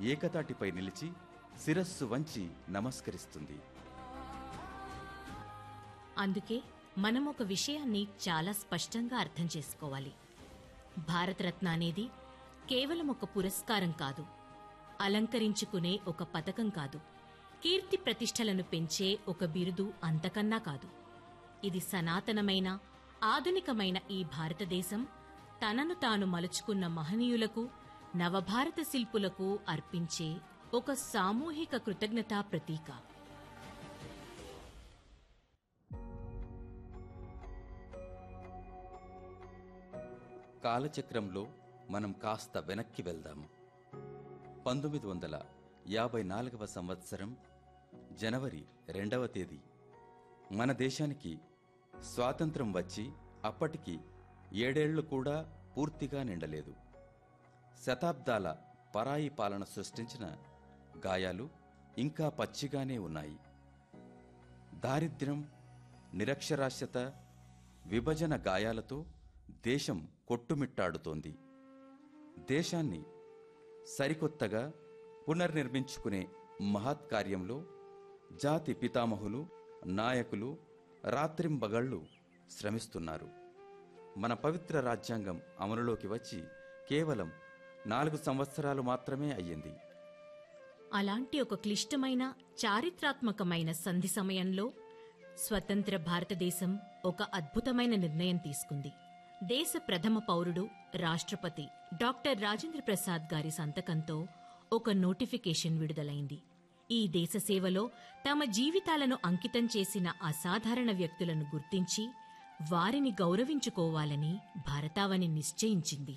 ఏకతాటిపై నిలిచి శిరస్సు వంచి నమస్కరిస్తుంది అందుకే మనం ఒక విషయాన్ని చాలా స్పష్టంగా అర్థం చేసుకోవాలి భారతరత్న అనేది కేవలం ఒక పురస్కారం కాదు అలంకరించుకునే ఒక పథకం కాదు కీర్తి ప్రతిష్టలను పెంచే ఒక బిరుదు అంతకన్నా కాదు ఇది సనాతనమైన ఆధునికమైన ఈ భారతదేశం తనను తాను మలుచుకున్న మహనీయులకు నవభారత శిల్పులకు అర్పించే ఒక సామూహిక కృతజ్ఞతా ప్రతీక కాలచక్రంలో మనం కాస్త వెనక్కి వెళ్దాము పంతొమ్మిది వందల యాభై నాలుగవ సంవత్సరం జనవరి రెండవ తేదీ మన దేశానికి స్వాతంత్రం వచ్చి అప్పటికి ఏడేళ్లు కూడా పూర్తిగా నిండలేదు శతాబ్దాల పరాయి పాలన సృష్టించిన గాయాలు ఇంకా పచ్చిగానే ఉన్నాయి దారిద్ర్యం నిరక్షరాస్యత విభజన గాయాలతో దేశం కొట్టుమిట్టాడుతోంది దేశాన్ని సరికొత్తగా పునర్నిర్మించుకునే మహత్కార్యంలో జాతి పితామహులు నాయకులు రాత్రింబగళ్ళు శ్రమిస్తున్నారు మన పవిత్ర రాజ్యాంగం అమలులోకి వచ్చి కేవలం నాలుగు సంవత్సరాలు మాత్రమే అయ్యింది అలాంటి ఒక క్లిష్టమైన చారిత్రాత్మకమైన సంధి సమయంలో స్వతంత్ర భారతదేశం ఒక అద్భుతమైన నిర్ణయం తీసుకుంది దేశ ప్రథమ పౌరుడు రాష్ట్రపతి డాక్టర్ రాజేంద్ర ప్రసాద్ గారి సంతకంతో ఒక నోటిఫికేషన్ విడుదలైంది ఈ దేశ సేవలో తమ జీవితాలను అంకితం చేసిన అసాధారణ వ్యక్తులను గుర్తించి వారిని గౌరవించుకోవాలని భారతావని నిశ్చయించింది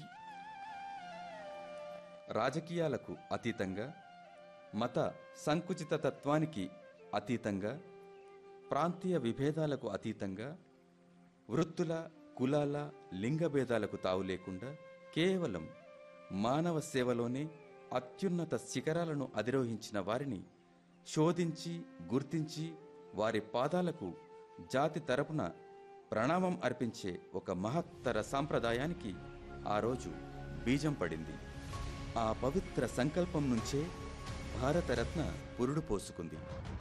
రాజకీయాలకు అతీతంగా మత సంకుచిత తత్వానికి అతీతంగా ప్రాంతీయ విభేదాలకు అతీతంగా వృత్తుల కులాల లింగ భేదాలకు తావు లేకుండా కేవలం మానవ సేవలోనే అత్యున్నత శిఖరాలను అధిరోహించిన వారిని శోధించి గుర్తించి వారి పాదాలకు జాతి తరపున ప్రణామం అర్పించే ఒక మహత్తర సాంప్రదాయానికి ఆ రోజు బీజం పడింది ఆ పవిత్ర సంకల్పం నుంచే భారతరత్న పురుడు పోసుకుంది